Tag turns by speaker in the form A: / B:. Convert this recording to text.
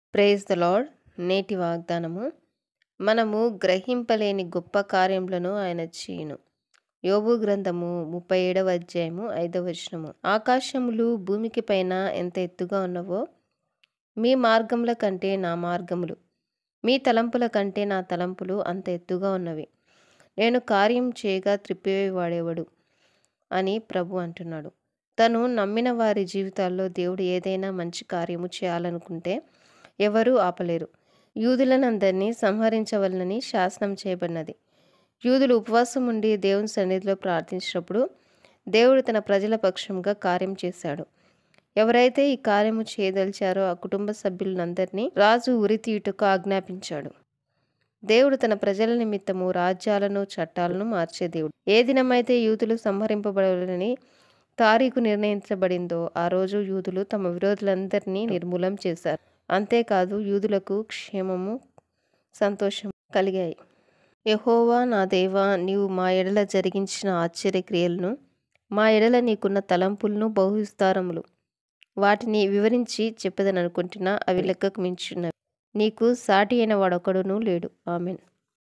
A: praise the lord నేటి వాగ్దానము మనము గ్రహింపలేని గొప్ప కార్యములను ఆయన చేయును యోబు గ్రంథము ముప్పై ఏడవ అధ్యాయము ఐదవ వచనము ఆకాశములు భూమికి పైన ఎంత ఎత్తుగా ఉన్నవో మీ మార్గముల కంటే నా మార్గములు మీ తలంపుల కంటే నా తలంపులు అంత ఎత్తుగా ఉన్నవి నేను కార్యం చేయగా త్రిప్పివేవాడేవాడు అని ప్రభు అంటున్నాడు తను నమ్మిన వారి జీవితాల్లో దేవుడు ఏదైనా మంచి కార్యము చేయాలనుకుంటే ఎవరూ ఆపలేరు యూదులనందరినీ సంహరించవలనని శాసనం చేయబడినది యూదులు ఉపవాసం ఉండి దేవుని సన్నిధిలో ప్రార్థించినప్పుడు దేవుడు తన ప్రజల పక్షంగా కార్యం చేశాడు ఎవరైతే ఈ కార్యము చేయదలిచారో ఆ కుటుంబ సభ్యులందరినీ రాజు ఉరి తీయుటకు ఆజ్ఞాపించాడు దేవుడు తన ప్రజల నిమిత్తము రాజ్యాలను చట్టాలను మార్చే దేవుడు ఏ దినమైతే యూదులు సంహరింపబడాలని తారీఖు నిర్ణయించబడిందో ఆ రోజు యూదులు తమ విరోధులందరినీ నిర్మూలం చేశారు అంతేకాదు యూదులకు క్షేమము సంతోషం కలిగాయి యహోవా నా దేవా నీవు మా ఎడల జరిగించిన ఆశ్చర్యక్రియలను మా ఎడల నీకున్న తలంపులను బహువిస్తారములు వాటిని వివరించి చెప్పదననుకుంటున్నా అవి లెక్కకు మించున్నవి నీకు సాటి అయిన వాడొకడునూ లేడు ఆమెన్